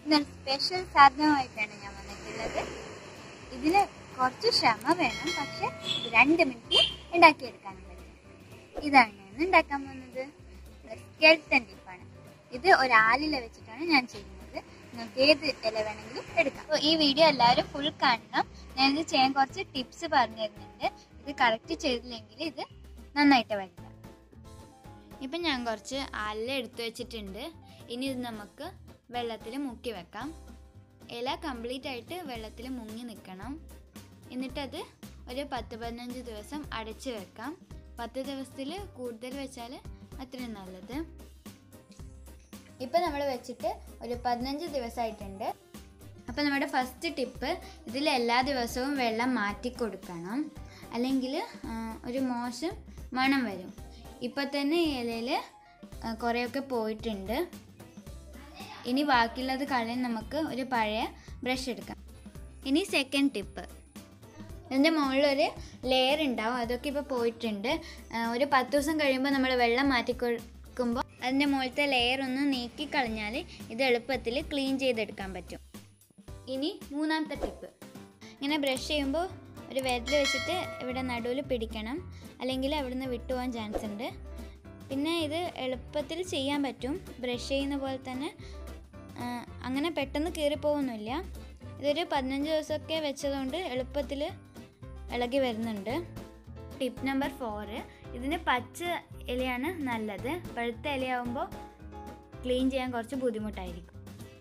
ഇന്നൊരു സ്പെഷ്യൽ സാധനമായിട്ടാണ് ഞാൻ വന്നിട്ടുള്ളത് ഇതിന് കുറച്ച് ക്ഷമ വേണം പക്ഷെ ഇത് രണ്ട് മിനിറ്റ് ഉണ്ടാക്കിയെടുക്കാനും പറ്റും ഇതാണ് ഞാൻ ഉണ്ടാക്കാൻ പോകുന്നത് സ്കെൽട്ടൻ ടിപ്പാണ് ഇത് ഒരാലില വെച്ചിട്ടാണ് ഞാൻ ചെയ്യുന്നത് നിങ്ങൾക്ക് ഏത് ഇല വേണമെങ്കിലും എടുക്കാം അപ്പോൾ ഈ വീഡിയോ എല്ലാവരും ഫുൾ കാണണം ഞാനിത് ചെയ്യാൻ കുറച്ച് ടിപ്സ് പറഞ്ഞു തരുന്നുണ്ട് ഇത് കറക്റ്റ് ചെയ്തില്ലെങ്കിൽ ഇത് നന്നായിട്ട് വരില്ല ഇപ്പം ഞാൻ കുറച്ച് ആലില എടുത്തു വെച്ചിട്ടുണ്ട് ഇനി ഇത് നമുക്ക് വെള്ളത്തിൽ മുക്കി വെക്കാം ഇല കംപ്ലീറ്റ് ആയിട്ട് വെള്ളത്തിൽ മുങ്ങി നിൽക്കണം എന്നിട്ടത് ഒരു പത്ത് പതിനഞ്ച് ദിവസം അടച്ച് വെക്കാം പത്ത് ദിവസത്തിൽ കൂടുതൽ വെച്ചാൽ അത്രയും നല്ലത് ഇപ്പം നമ്മൾ വെച്ചിട്ട് ഒരു പതിനഞ്ച് ദിവസമായിട്ടുണ്ട് അപ്പോൾ നമ്മുടെ ഫസ്റ്റ് ടിപ്പ് ഇതിൽ എല്ലാ ദിവസവും വെള്ളം മാറ്റി കൊടുക്കണം അല്ലെങ്കിൽ ഒരു മോശം മണം വരും ഇപ്പം തന്നെ ഈ ഇലയിൽ കുറേയൊക്കെ പോയിട്ടുണ്ട് ഇനി ബാക്കിയുള്ളത് കളയാൻ നമുക്ക് ഒരു പഴയ ബ്രഷ് എടുക്കാം ഇനി സെക്കൻഡ് ടിപ്പ് ഇതിൻ്റെ മുകളിലൊരു ലെയർ ഉണ്ടാവും അതൊക്കെ ഇപ്പോൾ പോയിട്ടുണ്ട് ആ, ഒരു പത്ത് ദിവസം കഴിയുമ്പോൾ നമ്മൾ വെള്ളം മാറ്റി കൊടുക്കുമ്പോൾ അതിൻ്റെ മുകളിലത്തെ ലെയർ ഒന്ന് നീക്കി കളഞ്ഞാൽ ഇത് എളുപ്പത്തിൽ ക്ലീൻ ചെയ്തെടുക്കാൻ പറ്റും ഇനി മൂന്നാമത്തെ ടിപ്പ് ഇങ്ങനെ ബ്രഷ് ചെയ്യുമ്പോൾ ഒരു വിരൽ വെച്ചിട്ട് ഇവിടെ നടുവിൽ പിടിക്കണം അല്ലെങ്കിൽ അവിടുന്ന് വിട്ടുപോകാൻ ചാൻസ് ഉണ്ട് പിന്നെ ഇത് എളുപ്പത്തിൽ ചെയ്യാൻ പറ്റും ബ്രഷ് ചെയ്യുന്ന പോലെ തന്നെ ആ, അങ്ങനെ പെട്ടെന്ന് കീറിപ്പോകുന്നില്ല ഇതൊരു പതിനഞ്ച് ദിവസമൊക്കെ വെച്ചതുകൊണ്ട് എളുപ്പത്തിൽ ഇളകി വരുന്നുണ്ട് ടിപ്പ് നമ്പർ ഫോറ് ഇതിന് പച്ച ഇലയാണ് നല്ലത് പഴുത്ത ഇലയാവുമ്പോൾ ക്ലീൻ ചെയ്യാൻ കുറച്ച് ബുദ്ധിമുട്ടായിരിക്കും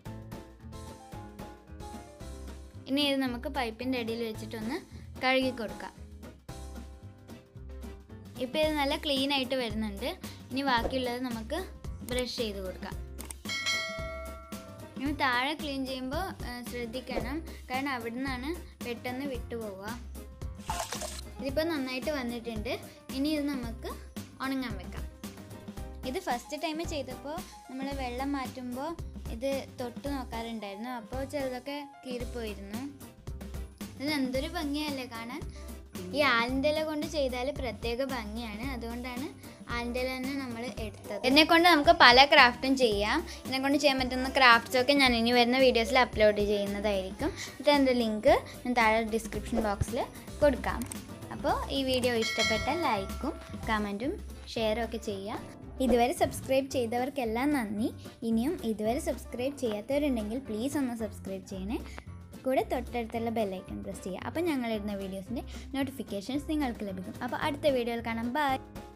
ഇനി ഇത് നമുക്ക് പൈപ്പിൻ്റെ അടിയിൽ വെച്ചിട്ടൊന്ന് കഴുകി കൊടുക്കാം ഇപ്പോൾ ഇത് നല്ല ക്ലീൻ ആയിട്ട് വരുന്നുണ്ട് ഇനി ബാക്കിയുള്ളത് നമുക്ക് ബ്രഷ് ചെയ്ത് കൊടുക്കാം ഇനി താഴെ ക്ലീൻ ചെയ്യുമ്പോൾ ശ്രദ്ധിക്കണം കാരണം അവിടെ നിന്നാണ് പെട്ടെന്ന് വിട്ടുപോവുക ഇതിപ്പോൾ നന്നായിട്ട് വന്നിട്ടുണ്ട് ഇനി ഇത് നമുക്ക് ഉണങ്ങാൻ വെക്കാം ഇത് ഫസ്റ്റ് ടൈം ചെയ്തപ്പോൾ നമ്മൾ വെള്ളം മാറ്റുമ്പോൾ ഇത് തൊട്ട് നോക്കാറുണ്ടായിരുന്നു അപ്പോൾ ചിലതൊക്കെ കീറിപ്പോയിരുന്നു ഇത് എന്തൊരു ഭംഗിയല്ലേ കാണാൻ ഈ ആലിൻ്റെ ഇല കൊണ്ട് ചെയ്താൽ പ്രത്യേക ഭംഗിയാണ് അതുകൊണ്ടാണ് ആലിൻ്റെ ഇല തന്നെ നമ്മൾ എടുത്തത് എന്നെ കൊണ്ട് നമുക്ക് പല ക്രാഫ്റ്റും ചെയ്യാം എന്നെ കൊണ്ട് ചെയ്യാൻ പറ്റുന്ന ക്രാഫ്റ്റ്സ് ഒക്കെ ഞാൻ ഇനി വരുന്ന വീഡിയോസിൽ അപ്ലോഡ് ചെയ്യുന്നതായിരിക്കും ഇതിൻ്റെ ലിങ്ക് ഞാൻ താഴെ ഡിസ്ക്രിപ്ഷൻ ബോക്സിൽ കൊടുക്കാം അപ്പോൾ ഈ വീഡിയോ ഇഷ്ടപ്പെട്ടാൽ ലൈക്കും കമൻറ്റും ഷെയറും ഒക്കെ ചെയ്യാം ഇതുവരെ സബ്സ്ക്രൈബ് ചെയ്തവർക്കെല്ലാം നന്ദി ഇനിയും ഇതുവരെ സബ്സ്ക്രൈബ് ചെയ്യാത്തവരുണ്ടെങ്കിൽ പ്ലീസ് ഒന്ന് സബ്സ്ക്രൈബ് ചെയ്യണേ കൂടെ തൊട്ടടുത്തുള്ള ബെല്ലൈക്കൺ പ്രസ് ചെയ്യുക അപ്പോൾ ഞങ്ങളിടുന്ന വീഡിയോസിൻ്റെ നോട്ടിഫിക്കേഷൻസ് നിങ്ങൾക്ക് ലഭിക്കും അപ്പോൾ അടുത്ത വീഡിയോയിൽ കാണാം ബൈ